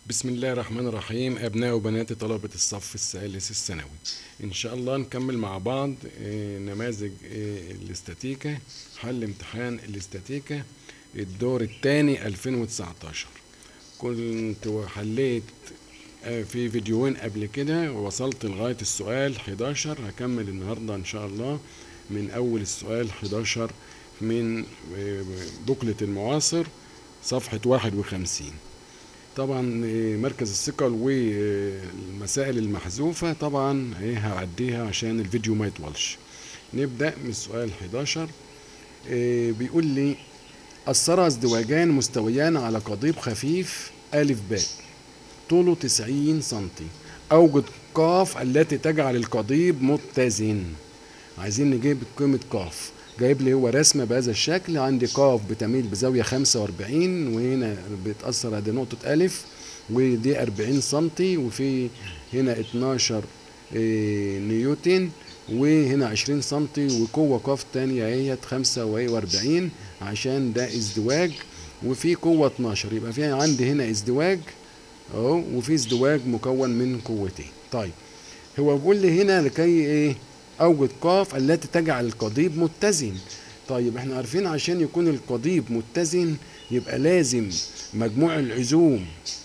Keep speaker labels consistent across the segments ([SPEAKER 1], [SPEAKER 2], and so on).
[SPEAKER 1] بسم الله الرحمن الرحيم أبناء وبنات طلبة الصف الثالث الثانوي إن شاء الله نكمل مع بعض آه، نماذج آه، الاستاتيكا حل امتحان الاستاتيكا الدور الثاني 2019 كنت حليت آه، في فيديوهين قبل كده ووصلت لغاية السؤال 11 هكمل النهاردة إن شاء الله من أول السؤال 11 من آه، بوكلة المعاصر صفحة 51 طبعا آه، مركز الثقل والمسائل المحذوفة طبعا آه، هعديها عشان الفيديو ما يطولش نبدأ من السؤال 11 آه، بيقول لي أثر ازدواجان مستويان على قضيب خفيف ألف باء طوله 90 سنتي أوجد قاف التي تجعل القضيب متزن عايزين نجيب قيمة قاف جايب لي هو رسمة بهذا الشكل عندي قاف بتميل بزاوية 45 وهنا بتأثر ادي نقطة ألف ودي 40 سنتي وفي هنا 12 إيه، نيوتن وهنا 20 سنتي وقوة قاف تانية اهيت 45 عشان ده ازدواج وفي قوة 12 يبقى في عندي هنا ازدواج اهو وفي ازدواج مكون من قوتين طيب هو بيقول لي هنا لكي ايه اوجد قاف التي تجعل القضيب متزن طيب احنا عارفين عشان يكون القضيب متزن يبقى لازم مجموع العزوم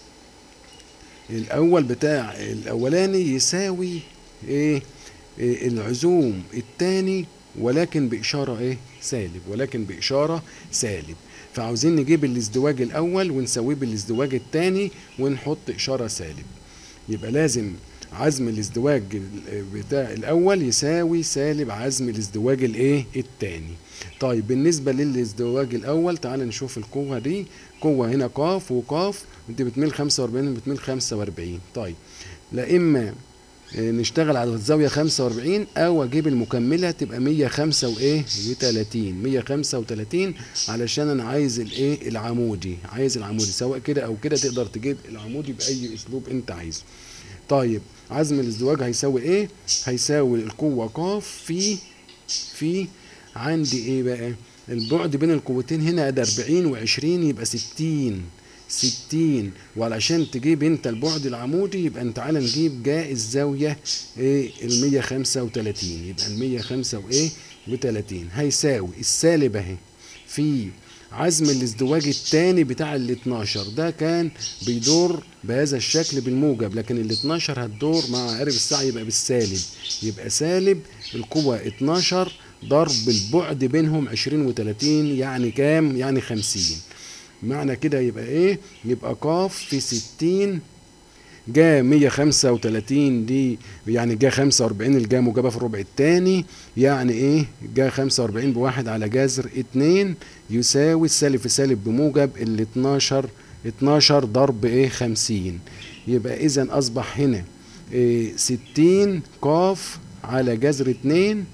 [SPEAKER 1] الاول بتاع الاولاني يساوي ايه, إيه العزوم الثاني ولكن باشاره ايه سالب ولكن باشاره سالب فعاوزين نجيب الازدواج الاول ونساويه بالازدواج الثاني ونحط اشاره سالب يبقى لازم عزم الازدواج ال- بتاع الاول يساوي سالب عزم الازدواج الايه الثاني طيب بالنسبه للازدواج الاول تعال نشوف القوه دي قوه هنا قاف وقاف دي بتميل 45 بتميل 45 طيب لا اما آه، نشتغل على الزاويه 45 او اجيب المكمله تبقى 105 وايه و30 135 علشان انا عايز الايه العمودي عايز العمودي سواء كده او كده تقدر تجيب العمودي باي اسلوب انت عايزه طيب عزم الازدواج هيساوي ايه هيساوي القوه قاف في في عندي ايه بقى البعد بين القوتين هنا ده 40 و20 يبقى 60 60 وعلشان تجيب انت البعد العمودي يبقى انت تعالى نجيب جاء الزاويه ايه ال 135 يبقى ال 105 وايه و30 هيساوي السالب اهي في عزم الازدواج الثاني بتاع ال 12 ده كان بيدور بهذا الشكل بالموجب لكن ال 12 هتدور مع عقارب الساعه يبقى بالسالب يبقى سالب القوه 12 ضرب البعد بينهم 20 و30 يعني كام؟ يعني 50 معنى كده يبقى ايه؟ يبقى قاف في 60 جا 135 دي يعني جا 45 الجا موجبه في الربع الثاني يعني ايه جا 45 بواحد على جذر 2 يساوي السالب في سالب بموجب ال 12 12 ضرب ايه 50 يبقى اذا اصبح هنا إيه 60 قاف على جذر 2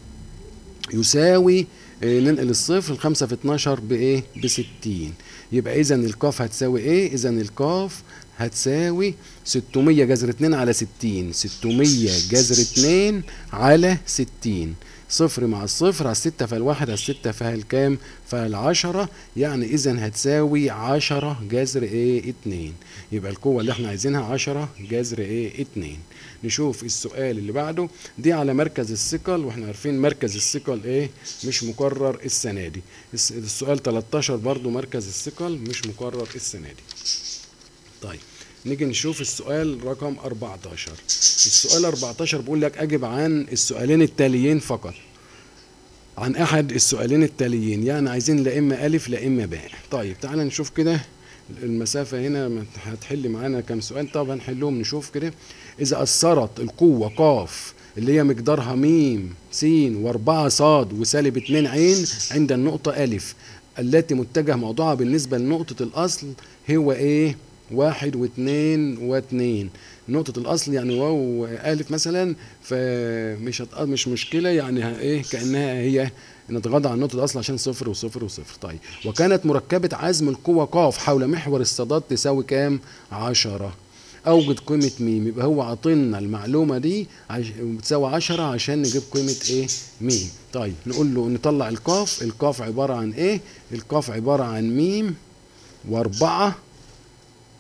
[SPEAKER 1] يساوي آه، ننقل الصفر الخمسة في 12 بإيه؟ بستين يبقى إذا القاف هتساوي إيه؟ إذا القاف هتساوي 600 جذر 2 على 60 600 جذر 2 على 60 صفر مع الصفر على الستة فالواحد على الستة فالكام فالعشرة يعني إذا هتساوي عشرة جذر إيه اتنين يبقى القوة اللي احنا عايزينها عشرة جذر إيه اتنين نشوف السؤال اللي بعده دي على مركز الثقل واحنا عارفين مركز الثقل ايه مش مكرر السنة دي الس- السؤال 13 برضو مركز الثقل مش مكرر السنة دي طيب نيجي نشوف السؤال رقم 14 السؤال 14 بيقول لك اجب عن السؤالين التاليين فقط عن احد السؤالين التاليين يعني عايزين لا اما الف لا اما باء طيب تعال نشوف كده المسافة هنا ما هتحل معانا كام سؤال طب هنحلهم نشوف كده إذا أثرت القوة قاف اللي هي مقدارها ميم س وأربعة صاد وسالب اتنين عين عند النقطة ألف التي متجه موضوعها بالنسبة لنقطة الأصل هو إيه؟ واحد واثنين واثنين نقطة الأصل يعني واو ألف مثلا فمش هت... مش مشكلة يعني ه- إيه كأنها هي نتغاضى عن نقطة الأصل عشان صفر وصفر وصفر طيب وكانت مركبة عزم القوة قاف حول محور الصادات تساوي كام؟ عشرة أوجد قيمة ميم يبقى هو عاطلنا المعلومة دي عش... بتساوي عشرة عشان نجيب قيمة إيه؟ ميم طيب نقول له نطلع القاف القاف عبارة عن إيه؟ القاف عبارة عن ميم وأربعة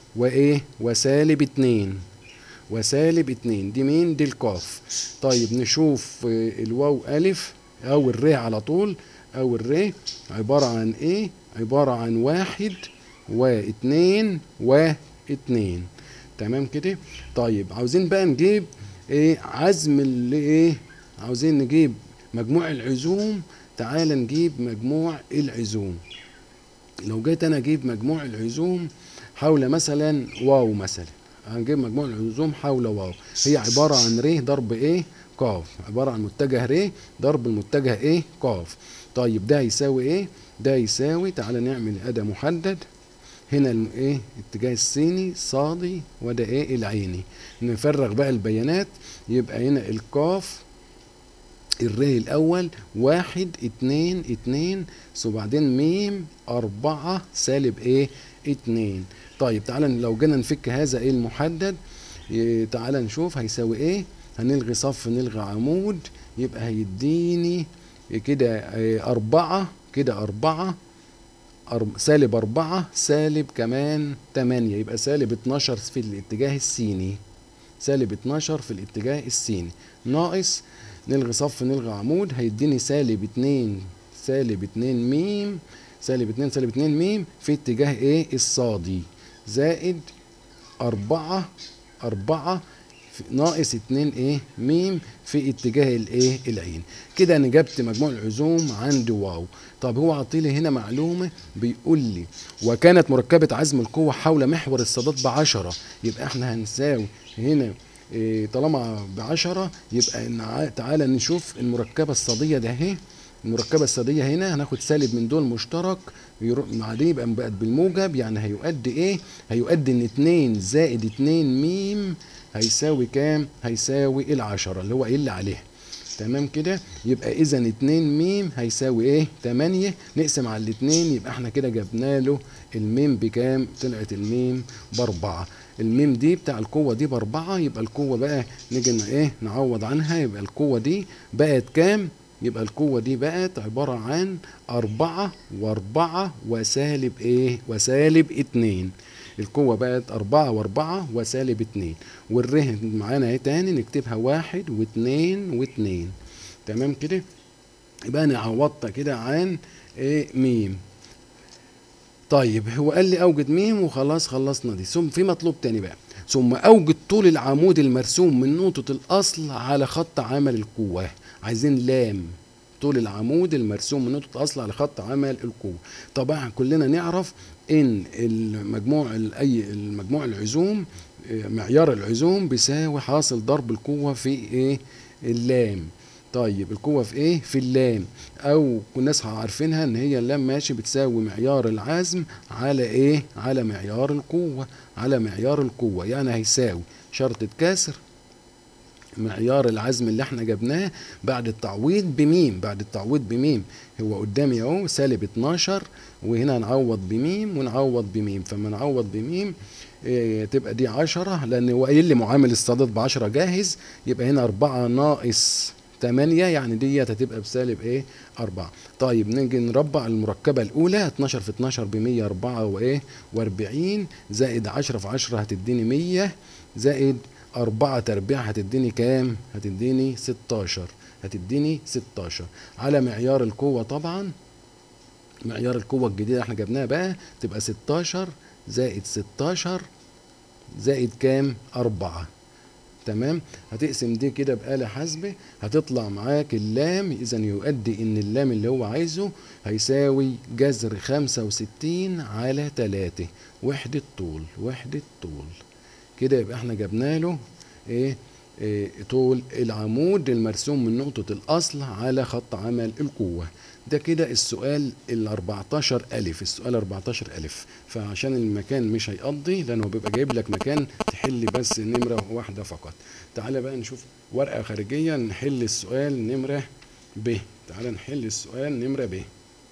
[SPEAKER 1] وايه وسالب اتنين وسالب اتنين دي مين دي القاف طيب نشوف آه، الواو الف او الر على طول او الر عبارة عن ايه عبارة عن واحد واتنين واتنين تمام كده طيب عاوزين بقى نجيب ايه عزم اللي ايه عاوزين نجيب مجموع العزوم تعال نجيب مجموع العزوم لو جيت انا اجيب مجموع العزوم حول مثلا واو مثلا هنجيب مجموع العزوم حول واو هي عبارة عن ر ضرب ايه قاف عبارة عن متجه ر ضرب المتجه ايه قاف طيب ده يساوي ايه ده يساوي تعالى نعمل اداة محدد هنا الم- ايه اتجاه السيني صادي وده ايه العيني نفرغ بقى البيانات يبقى هنا القاف الري الأول واحد اتنين اتنين وبعدين ميم أربعة سالب إيه اتنين طيب تعالى لو جينا نفك هذا إيه المحدد إيه تعالى نشوف هيساوي إيه هنلغي صف نلغي عمود يبقى هيديني كده إيه أربعة كده أربعة أرب... سالب أربعة سالب كمان تمانية يبقى سالب اتناشر في الاتجاه السيني سالب 12 في الاتجاه السيني ناقص نلغي صف نلغي عمود هيديني سالب 2 سالب 2 ميم سالب 2 سالب 2 ميم في اتجاه ايه الصادي زائد 4 4 ناقص 2 ايه ميم في اتجاه الايه العين كده انا جبت مجموع العزوم عند واو طب هو عطيلي هنا معلومه بيقول لي وكانت مركبه عزم القوه حول محور الصادات بعشرة يبقى احنا هنساوي هنا إيه، طالما بعشرة يبقى نع- تعالى نشوف المركبه الصاديه ده اهي المركبه الصاديه هنا هناخد سالب من دول مشترك يرو- مع دي يبقى بقت بالموجب يعني هيؤدي ايه هيؤدي ان 2 زائد 2 ميم هيساوي كام هيساوي العشرة اللي هو ايه اللي عليها تمام كده يبقى اذا 2 ميم هيساوي ايه 8 نقسم على الاتنين يبقى احنا كده جبنا له الميم بكام طلعت الميم باربعة الميم دي بتاع القوة دي باربعة يبقى القوة بقى نيجي ن- ايه نعوض عنها يبقى القوة دي بقت كام يبقى القوة دي بقت عبارة عن أربعة وأربعة وسالب إيه؟ وسالب اتنين القوة بقت أربعة وأربعة وسالب اتنين والره معانا اهي تاني نكتبها واحد واتنين واتنين تمام كده؟ يبقى أنا عوضت كده عن إيه ميم طيب هو قال لي اوجد ميم وخلاص خلصنا دي ثم في مطلوب تاني بقى ثم اوجد طول العمود المرسوم من نقطة الاصل على خط عمل القوة عايزين لام طول العمود المرسوم من نقطة الاصل على خط عمل القوة طبعا كلنا نعرف ان المجموع ال- اي المجموع العزوم آه، معيار العزوم بيساوي حاصل ضرب القوة في ايه اللام طيب القوة في ايه؟ في اللام او الناس عارفينها ان هي اللام ماشي بتساوي معيار العزم على ايه؟ على معيار القوة على معيار القوة يعني هيساوي شرطة كسر معيار العزم اللي احنا جبناه بعد التعويض بميم بعد التعويض بميم هو قدامي اهو سالب 12 وهنا نعوض بميم ونعوض بميم فما نعوض بميم إيه تبقى دي 10 لان هو قايل لي معامل الصادات ب 10 جاهز يبقى هنا 4 ناقص 8 يعني ديت هتبقى بسالب ايه 4 طيب نيجي نربع المركبه الاولى 12 في 12 ب 104 وايه و40 زائد 10 في 10 هتديني 100 زائد أربعة تربيع هتديني كام؟ هتديني 16 هتديني 16 على معيار القوة طبعا معيار القوة الجديدة اللي احنا جبناها بقى تبقى 16 زائد 16 زائد كام؟ أربعة تمام هتقسم دي كده بآلة حاسبة هتطلع معاك اللام إذا يؤدي إن اللام اللي هو عايزه هيساوي جذر 65 على 3 وحدة طول وحدة طول كده يبقى احنا جبنا له ايه, إيه طول العمود المرسوم من نقطة الأصل على خط عمل القوة ده كده السؤال ال 14 ألف السؤال 14 ألف فعشان المكان مش هيقضي لأنه بيبقى جايب لك مكان تحل بس نمرة واحدة فقط تعالى بقى نشوف ورقة خارجية نحل السؤال نمرة ب تعالى نحل السؤال نمرة ب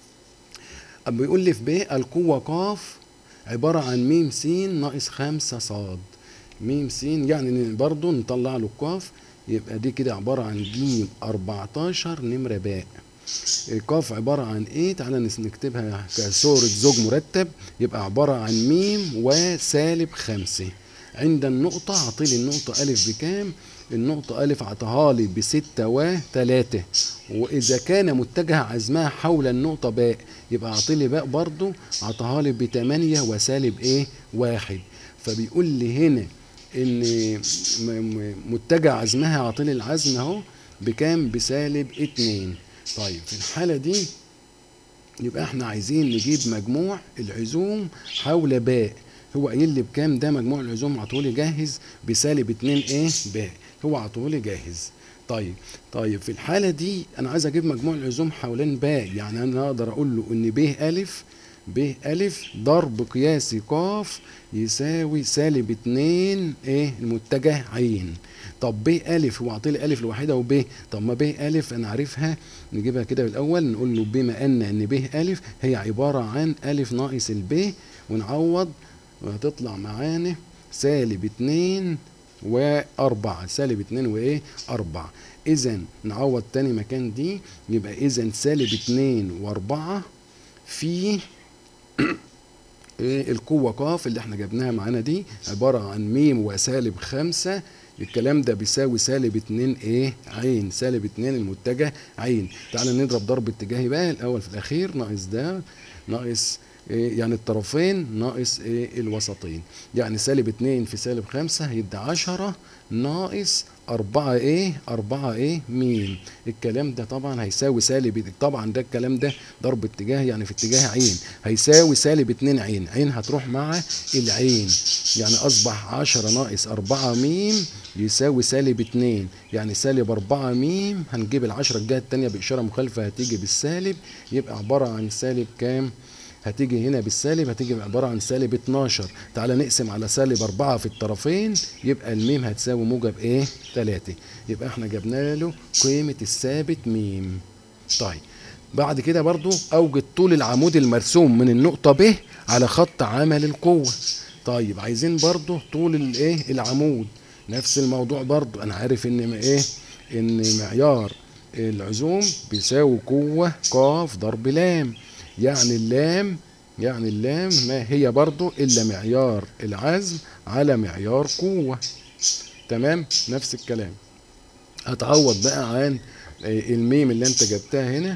[SPEAKER 1] أما بيقول لي في ب القوة قاف عبارة عن ميم س ناقص خمسة صاد ميم س يعني برضو نطلع له القاف يبقى دي كده عبارة عن ج 14 نمرة باء قاف عبارة عن ايه تعالى نس- نكتبها كصورة زوج مرتب يبقى عبارة عن ميم وسالب خمسة عند النقطة عطيلي النقطة ألف بكام النقطة ألف عطاها لي بستة وتلاتة وإذا كان متجه عزمها حول النقطة باء يبقى عطيلي باء برضو عطاها لي بتمانية وسالب إيه واحد فبيقول لي هنا إن م- م- متجه عزمها عطيلي العزم أهو بكام بسالب اتنين طيب في الحالة دي يبقى احنا عايزين نجيب مجموع العزوم حول باء هو قايل لي بكام ده مجموع العزوم عطولي جاهز بسالب 2 ايه باء هو عطولي جاهز طيب طيب في الحالة دي انا عايز اجيب مجموع العزوم حوالين باء يعني انا اقدر اقول له ان ب الف ب الف ضرب قياسي ق يساوي سالب 2 ايه المتجه عين طب ب الف هو عاطلي الف الوحيده وب طب ما ب الف انا عارفها نجيبها كده بالاول نقول له بما ان ان ب الف هي عباره عن الف ناقص الب ونعوض وهتطلع معانا سالب 2 وأربعة سالب اتنين وإيه أربعة إذا نعوض تاني مكان دي يبقى إذا سالب اتنين وأربعة في ايه القوة قاف اللي احنا جبناها معانا دي عبارة عن ميم وسالب خمسة الكلام ده بيساوي سالب اتنين ايه عين سالب اتنين المتجه عين تعال نضرب ضرب اتجاهي بقى الاول في الاخير ناقص ده ناقص إيه يعني الطرفين ناقص ايه الوسطين يعني سالب اتنين في سالب خمسة هيدي عشرة ناقص أربعة إيه؟ أربعة إيه؟ ميم الكلام ده طبعا هيساوي سالب طبعا ده الكلام ده ضرب اتجاه يعني في اتجاه عين هيساوي سالب اتنين عين عين هتروح مع العين يعني أصبح عشرة ناقص أربعة ميم يساوي سالب اتنين يعني سالب أربعة ميم هنجيب العشرة الجهة التانية بإشارة مخالفة هتيجي بالسالب يبقى عبارة عن سالب كام؟ هتيجي هنا بالسالب هتيجي عبارة عن سالب 12 تعالى نقسم على سالب 4 في الطرفين يبقى الميم هتساوي موجب ايه 3 يبقى احنا جبنا له قيمة الثابت ميم طيب بعد كده برضو اوجد طول العمود المرسوم من النقطة ب على خط عمل القوة طيب عايزين برضو طول الايه العمود نفس الموضوع برضو انا عارف ان ايه ان معيار العزوم بيساوي قوة قاف ضرب لام يعني اللام يعني اللام ما هي برضو إلا معيار العزم على معيار قوة تمام نفس الكلام هتعوض بقى عن الميم اللي انت جبتها هنا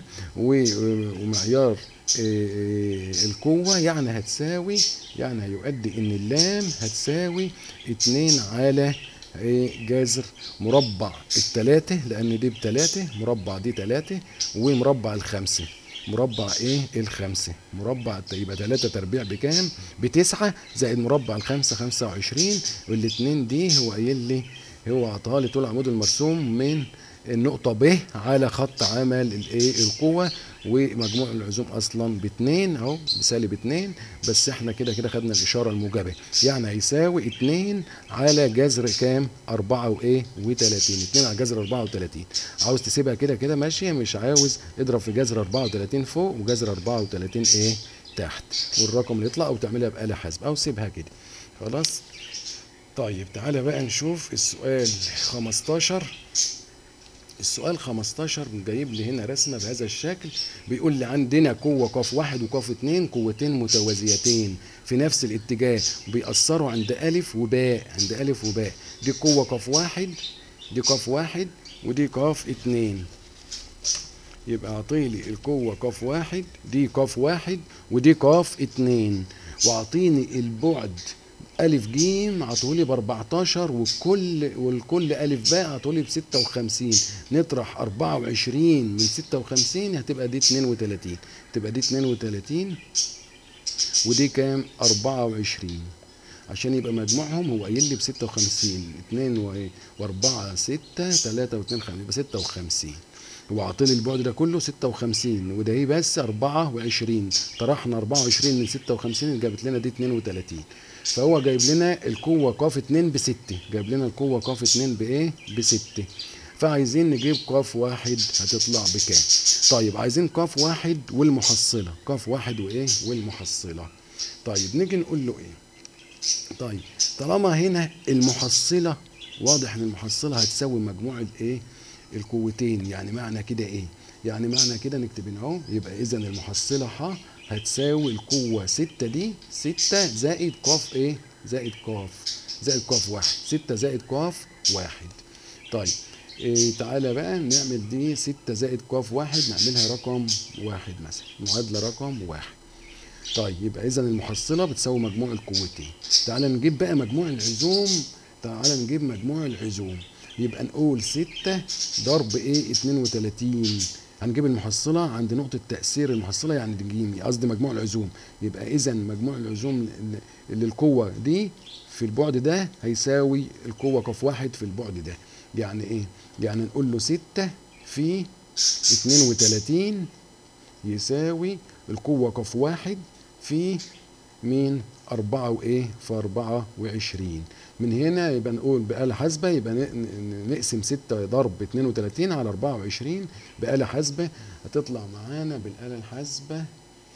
[SPEAKER 1] ومعيار القوة يعني هتساوي يعني هيؤدي ان اللام هتساوي اتنين على جذر مربع التلاتة لان دي بتلاتة مربع دي تلاتة ومربع الخمسة مربع ايه الخمسة مربع يبقى تلاتة تربيع بكام بتسعة زائد مربع الخمسة خمسة وعشرين والاتنين دي هو قايل لي هو عطاها لي طول العمود المرسوم من النقطة ب على خط عمل الايه القوة ومجموع العزوم اصلا باتنين اهو بسالب اتنين بس احنا كده كده خدنا الاشارة الموجبة يعني هيساوي اتنين على جذر كام اربعة وايه وتلاتين اتنين على جذر اربعة وتلاتين عاوز تسيبها كده كده ماشية مش عاوز اضرب في جذر اربعة وتلاتين فوق وجذر اربعة وتلاتين ايه تحت والرقم اللي يطلع او تعملها بآلة حاسبة او سيبها كده خلاص طيب تعالى بقى نشوف السؤال 15 السؤال 15 جايب لي هنا رسمه بهذا الشكل بيقول لي عندنا قوه قاف واحد وقاف اتنين قوتين متوازيتين في نفس الاتجاه بيأثروا عند ألف وباء عند ألف وباء دي قوة قاف واحد دي قاف واحد ودي قاف اتنين يبقى اعطيلي القوة قاف واحد دي قاف واحد ودي قاف اتنين واعطيني البعد ألف جيم عطولي ب 14 والكل والكل ألف باء عطولي ب 56 نطرح 24 من 56 هتبقى دي 32 تبقى دي 32 ودي كام 24 عشان يبقى مجموعهم هو قايل لي ب 56 2 و4 6 3 و2 5 يبقى 56 هو عاطلي البعد ده كله 56 وده هي بس 24 طرحنا 24 من 56 جابت لنا دي 32 فهو جايب لنا القوة قاف 2 بستة جايب لنا القوة قاف 2 بإيه؟ بستة فعايزين نجيب قاف واحد هتطلع بكام طيب عايزين قاف واحد والمحصلة قاف واحد وإيه؟ والمحصلة طيب نيجي نقول له إيه طيب طالما هنا المحصلة واضح ان المحصلة هتساوي مجموع الايه القوتين يعني معنى كده ايه يعني معنى كده نكتب هنا اهو يبقى اذا المحصله ح هتساوي القوه 6 دي 6 زائد ق ايه زائد ق زائد ق واحد 6 زائد ق واحد طيب إيه تعالى بقى نعمل دي 6 زائد ق واحد نعملها رقم واحد مثلا معادله رقم واحد طيب يبقى اذا المحصله بتساوي مجموع القوتين تعالى نجيب بقى مجموع العزوم تعالى نجيب مجموع العزوم يبقى نقول 6 ضرب ايه 32 هنجيب المحصلة عند نقطة تأثير المحصلة يعني الجيم قصدي مجموع العزوم يبقى إذا مجموع العزوم اللي القوة دي في البعد ده هيساوي القوة ق واحد في البعد ده يعني إيه؟ يعني نقول له 6 في 32 يساوي القوة ق واحد في مين أربعة وإيه في أربعة وعشرين من هنا يبقى نقول بآلة حاسبة يبقى نقسم ستة ضرب اتنين وتلاتين على أربعة وعشرين بآلة حاسبة هتطلع معانا بالآلة الحاسبة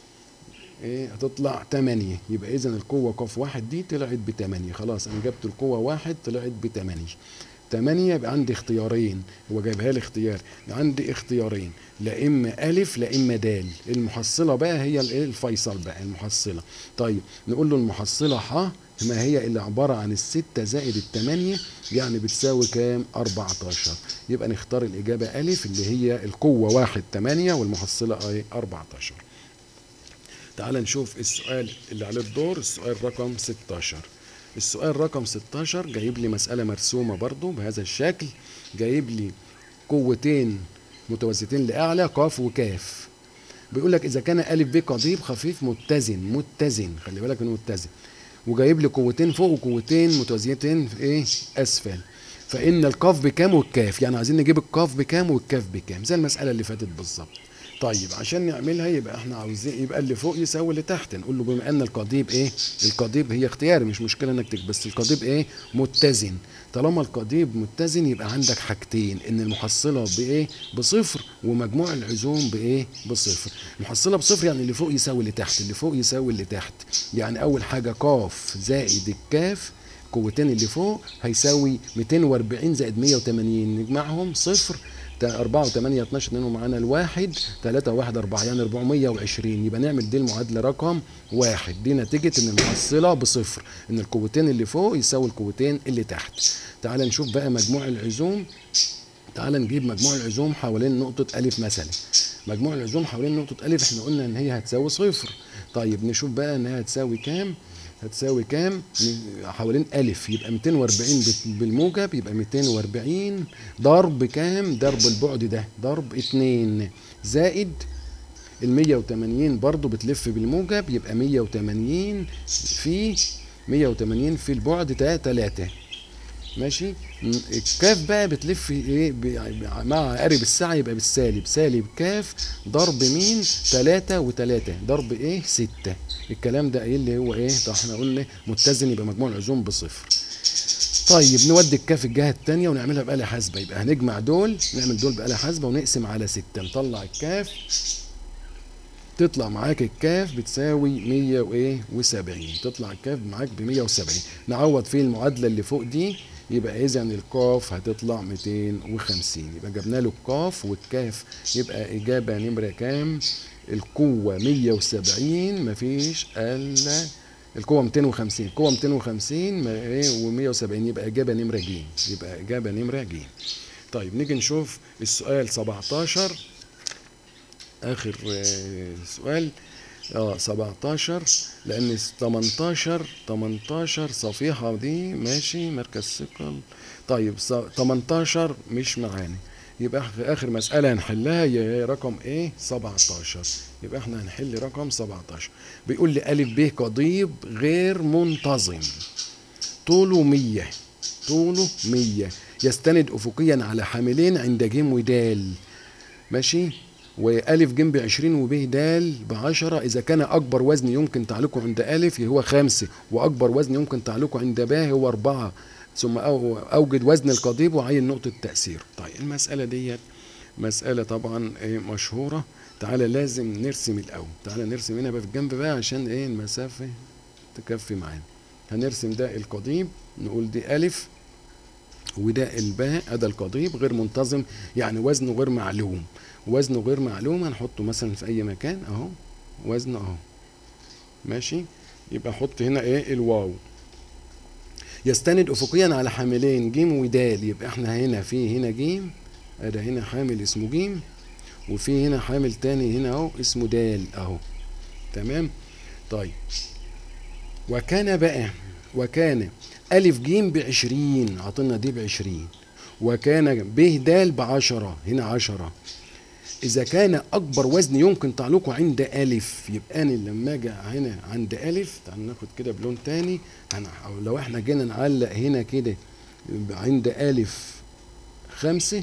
[SPEAKER 1] ايه هتطلع تمانية يبقى إذا القوة ق واحد دي طلعت بتمانية خلاص أنا جبت القوة واحد طلعت بتمانية تمانية يبقى عندي اختيارين هو جايبها لي اختيار عندي اختيارين لا اما الف لا اما دال المحصله بقى هي الايه الفيصل بقى المحصله طيب نقول له المحصله ح ما هي اللي عباره عن الستة زائد التمانية يعني بتساوي كام 14 يبقى نختار الاجابه الف اللي هي القوه واحد تمانية والمحصله ايه 14 تعال نشوف السؤال اللي عليه الدور السؤال رقم 16 السؤال رقم 16 جايب لي مسألة مرسومة برضو بهذا الشكل جايب لي قوتين متوازيتين لأعلى قاف وكاف بيقول لك إذا كان ألف ب قضيب خفيف متزن متزن خلي بالك إنه متزن وجايب لي قوتين فوق وقوتين متوازيتين في إيه أسفل فإن القاف بكام والكاف يعني عايزين نجيب القاف بكام والكاف بكام زي المسألة اللي فاتت بالظبط طيب عشان نعملها يبقى احنا عاوزين يبقى اللي فوق يساوي اللي تحت نقول له بما ان القضيب ايه القضيب هي اختياري مش مشكله انك تكتب بس القضيب ايه متزن طالما القضيب متزن يبقى عندك حاجتين ان المحصله بايه بصفر ومجموع العزوم بايه بصفر المحصله بصفر يعني اللي فوق يساوي اللي تحت اللي فوق يساوي اللي تحت يعني اول حاجه قاف زائد الكاف قوتين اللي فوق هيساوي 240 زائد 180 نجمعهم صفر 4 و8 12 2 ومعانا الواحد 3 1 4 يعني 420 يبقى نعمل دي المعادله رقم واحد دي نتيجه ان المحصله بصفر ان القوتين اللي فوق يساوي القوتين اللي تحت تعال نشوف بقى مجموع العزوم تعال نجيب مجموع العزوم حوالين نقطة ألف مثلا مجموع العزوم حوالين نقطة ألف احنا قلنا إن هي هتساوي صفر طيب نشوف بقى إن هي هتساوي كام هتساوي كام حوالين ألف يبقى 240 بالموجب يبقى 240 ضرب كام ضرب البعد ده ضرب 2 زائد ال 180 برضو بتلف بالموجب يبقى 180 في 180 في البعد ده 3 ماشي الكاف بقى بتلف ايه مع قارب الساعة يبقى بالسالب سالب كاف ضرب مين تلاتة وتلاتة ضرب ايه ستة الكلام ده ايه اللي هو ايه طب احنا قلنا متزن يبقى مجموع العزوم بصفر طيب نودي الكاف الجهة التانية ونعملها بآلة حاسبة يبقى هنجمع دول نعمل دول بآلة حاسبة ونقسم على ستة نطلع الكاف تطلع معاك الكاف بتساوي 100 وايه و70 تطلع الكاف معاك ب 170 نعوض فيه المعادله اللي فوق دي يبقى اذا القاف هتطلع 250 يبقى جبنا له القاف والكاف يبقى اجابه نمره كام القوه 170 مفيش الا القوه 250 القوه 250 و170 يبقى اجابه نمره ج يبقى اجابه نمره ج طيب نيجي نشوف السؤال 17 اخر سؤال اه 17 لان 18 18 صفيحه دي ماشي مركز ثقل طيب 18 مش معانا يبقى في اخر مساله هنحلها هي رقم ايه 17 يبقى احنا هنحل رقم 17 بيقول لي الف ب قضيب غير منتظم طوله 100 طوله 100 يستند افقيا على حاملين عند ج ودال ماشي وألف جنب عشرين وب د بعشرة إذا كان أكبر وزن يمكن تعليقه عند ألف هو خمسة وأكبر وزن يمكن تعليقه عند ب هو أربعة ثم أوجد وزن القضيب وعين نقطة تأثير طيب المسألة ديت مسألة طبعا مشهورة تعالى لازم نرسم الأول تعالى نرسم هنا بقى في الجنب بقى عشان إيه المسافة تكفي معانا هنرسم ده القضيب نقول دي ألف وده الباء هذا القضيب غير منتظم يعني وزنه غير معلوم وزنه غير معلوم هنحطه مثلا في اي مكان اهو وزنه اهو ماشي يبقى حط هنا ايه الواو يستند افقيا على حاملين جيم ودال يبقى احنا هنا في هنا جيم ادي هنا حامل اسمه جيم وفي هنا حامل تاني هنا اهو اسمه دال اهو تمام طيب وكان بقى وكان ألف جيم بعشرين عطلنا دي بعشرين وكان ب د بعشرة هنا عشرة إذا كان أكبر وزن يمكن تعليقه عند ألف يبقى أنا لما أجي هنا عند ألف تعال ناخد كده بلون تاني أو لو إحنا جينا نعلق هنا كده عند ألف خمسة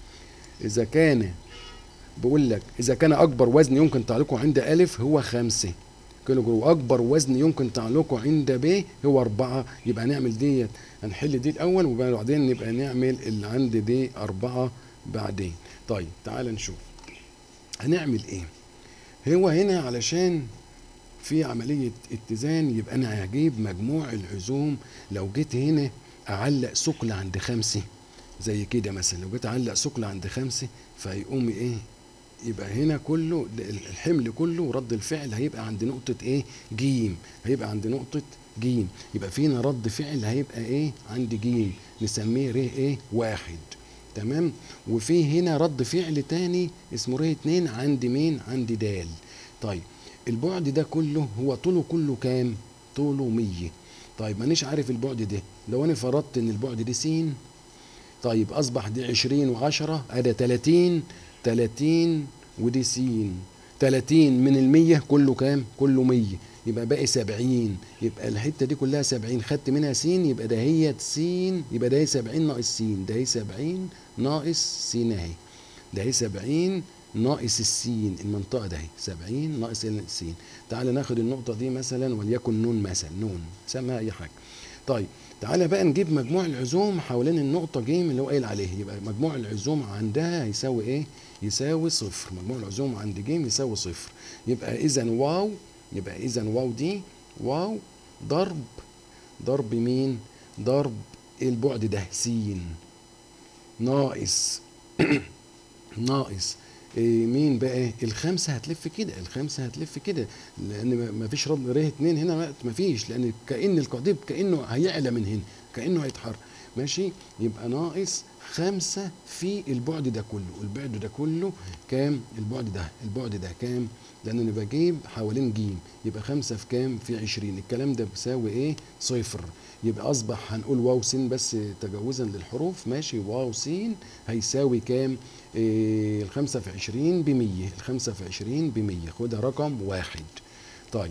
[SPEAKER 1] إذا كان بقول لك إذا كان أكبر وزن يمكن تعليقه عند ألف هو خمسة كيلو جرام واكبر وزن يمكن تعلقه عند ب هو أربعة يبقى نعمل ديت هنحل دي الأول وبعدين نبقى نعمل اللي عند دي أربعة بعدين طيب تعال نشوف هنعمل إيه هو هنا علشان في عملية اتزان يبقى أنا هجيب مجموع العزوم لو جيت هنا أعلق ثقل عند خمسة زي كده مثلا لو جيت أعلق ثقل عند خمسة فيقوم إيه يبقى هنا كله الحمل كله رد الفعل هيبقى عند نقطة ايه جيم هيبقى عند نقطة جيم يبقى فينا رد فعل هيبقى ايه عند جيم نسميه ر ايه واحد تمام وفي هنا رد فعل تاني اسمه ر اتنين عند مين عند دال طيب البعد ده كله هو طوله كله كام طوله مية طيب مانيش عارف البعد ده لو انا فرضت ان البعد ده س طيب اصبح دي عشرين وعشرة ادي تلاتين 30 ودي س 30 من المية كله كام؟ كله 100 يبقى باقي 70 يبقى الحته دي كلها 70 خدت منها س يبقى ده هي س يبقى ده هي 70 ناقص س ده هي 70 ناقص س اهي ده هي 70 ناقص السين المنطقه ده 70 ناقص س تعال ناخد النقطه دي مثلا وليكن نون مثلا نون سمها اي حاجه طيب تعالى بقى نجيب مجموع العزوم حوالين النقطة جيم اللي هو قايل عليه يبقى مجموع العزوم عندها يساوي ايه؟ يساوي صفر مجموع العزوم عند جيم يساوي صفر يبقى إذا واو يبقى إذا واو دي واو ضرب ضرب مين؟ ضرب البعد ده س ناقص ناقص إيه مين بقى الخمسه هتلف كده الخمسه هتلف كده لان ما فيش رب ر اتنين هنا ما فيش لان كان القضيب كانه هيعلى من هنا كانه هيتحرك ماشي يبقى ناقص خمسة في البعد ده كله البعد ده كله كام البعد ده البعد ده كام لان انا بجيب حوالين جيم يبقى خمسة في كام في عشرين الكلام ده بيساوي ايه صفر يبقى اصبح هنقول واو س بس تجاوزا للحروف ماشي واو س هيساوي كام إيه الخمسة في عشرين بمية الخمسة في عشرين بمية خدها رقم واحد طيب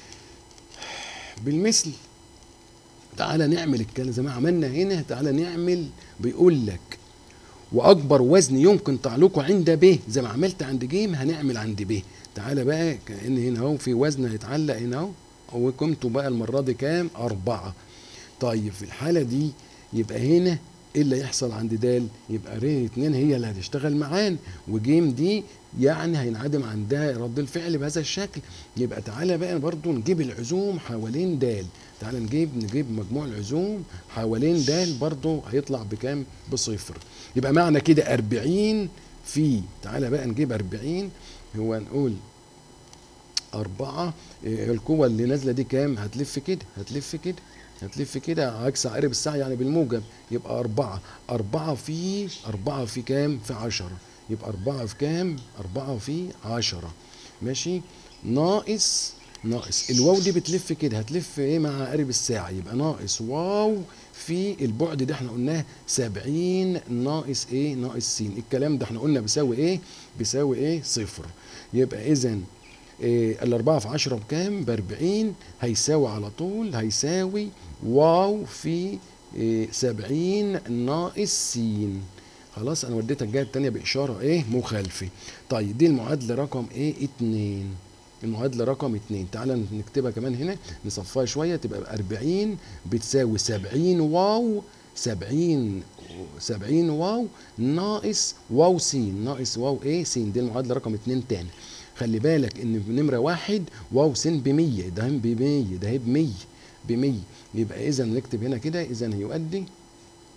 [SPEAKER 1] بالمثل تعالى نعمل الكلام زي ما عملنا هنا تعالى نعمل بيقول لك واكبر وزن يمكن تعلقه عند ب زي ما عملت عند جيم هنعمل عند ب تعالى بقى كان هنا اهو في وزن هيتعلق هنا اهو وقيمته بقى المره دي كام أربعة طيب في الحالة دي يبقى هنا ايه اللي يحصل عند دال يبقى ر اتنين هي اللي هتشتغل معانا وجيم دي يعني هينعدم عندها رد الفعل بهذا الشكل يبقى تعالى بقى برضو نجيب العزوم حوالين دال تعالى نجيب نجيب مجموع العزوم حوالين دال برضو هيطلع بكام بصفر يبقى معنى كده 40 في تعالى بقى نجيب 40 هو نقول أربعة القوة اللي نازلة دي كام هتلف كده هتلف كده هتلف كده عكس عقرب الساعة يعني بالموجب يبقى أربعة أربعة في أربعة في كام في عشرة يبقى أربعة في كام أربعة في عشرة ماشي ناقص ناقص الواو دي بتلف كده هتلف ايه مع عقرب الساعة يبقى ناقص واو في البعد ده احنا قلناه سبعين ناقص ايه ناقص س الكلام ده احنا قلنا بيساوي ايه بيساوي ايه صفر يبقى اذا إيه الأربعة في عشرة بكام؟ بأربعين هيساوي على طول هيساوي واو في إيه سبعين ناقص س خلاص أنا وديتك الجهة التانية بإشارة إيه؟ مخالفة. طيب دي المعادلة رقم إيه؟ اتنين. المعادلة رقم اتنين تعال نكتبها كمان هنا نصفها شوية تبقى أربعين بتساوي سبعين واو سبعين سبعين واو ناقص واو س ناقص واو ايه س دي المعادلة رقم اتنين تاني خلي بالك ان بنمره واحد واو س ب 100 ده ب 100 ده ب 100 ب 100 يبقى اذا نكتب هنا كده اذا هيؤدي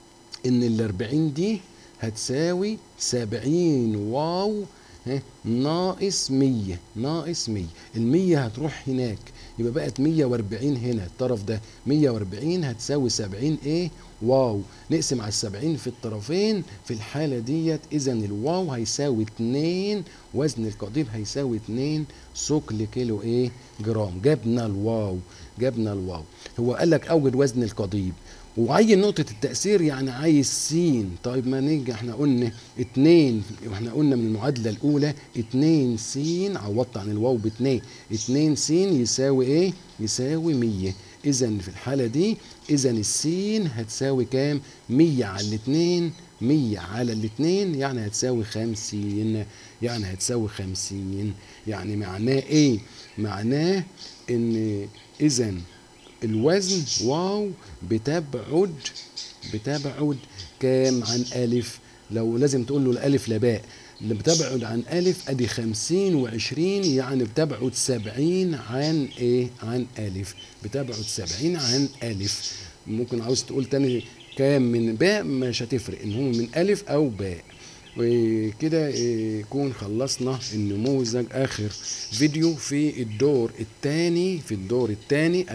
[SPEAKER 1] ان الاربعين دي هتساوي سبعين واو ها ناقص مية ناقص مية المية هتروح هناك يبقى بقت مية واربعين هنا الطرف ده مية واربعين هتساوي سبعين ايه واو نقسم على السبعين في الطرفين في الحالة ديت اذا الواو هيساوي اتنين وزن القضيب هيساوي اتنين ثقل كيلو ايه جرام جبنا الواو جبنا الواو هو قال لك اوجد وزن القضيب وعين نقطة التأثير يعني عايز سين طيب ما نيجي احنا قلنا اتنين واحنا قلنا من المعادلة الأولى اتنين سين عوضت عن الواو باتنين اتنين سين يساوي ايه؟ يساوي مية إذا في الحالة دي إذا السين هتساوي كام؟ مية على الاتنين مية على الاتنين يعني هتساوي خمسين يعني هتساوي خمسين يعني معناه ايه؟ معناه ان إذا الوزن واو بتبعد بتبعد كام عن ألف لو لازم تقول له الألف لباء اللي بتبعد عن ألف أدي خمسين وعشرين يعني بتبعد سبعين عن إيه عن ألف بتبعد سبعين عن ألف ممكن عاوز تقول تاني كام من باء مش هتفرق إن هو من ألف أو باء وكده يكون خلصنا النموذج اخر فيديو في الدور الثاني في الدور الثاني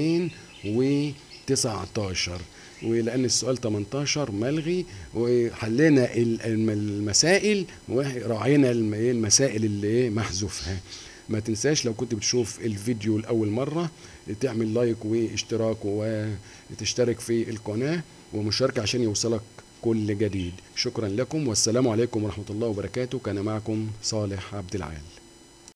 [SPEAKER 1] 2019 ولان السؤال 18 ملغي وحلينا المسائل وراعينا المسائل اللي محذوفها ما تنساش لو كنت بتشوف الفيديو لاول مره تعمل لايك واشتراك وتشترك في القناه ومشاركه عشان يوصلك كل جديد شكرا لكم والسلام عليكم ورحمة الله وبركاته كان معكم صالح عبد العال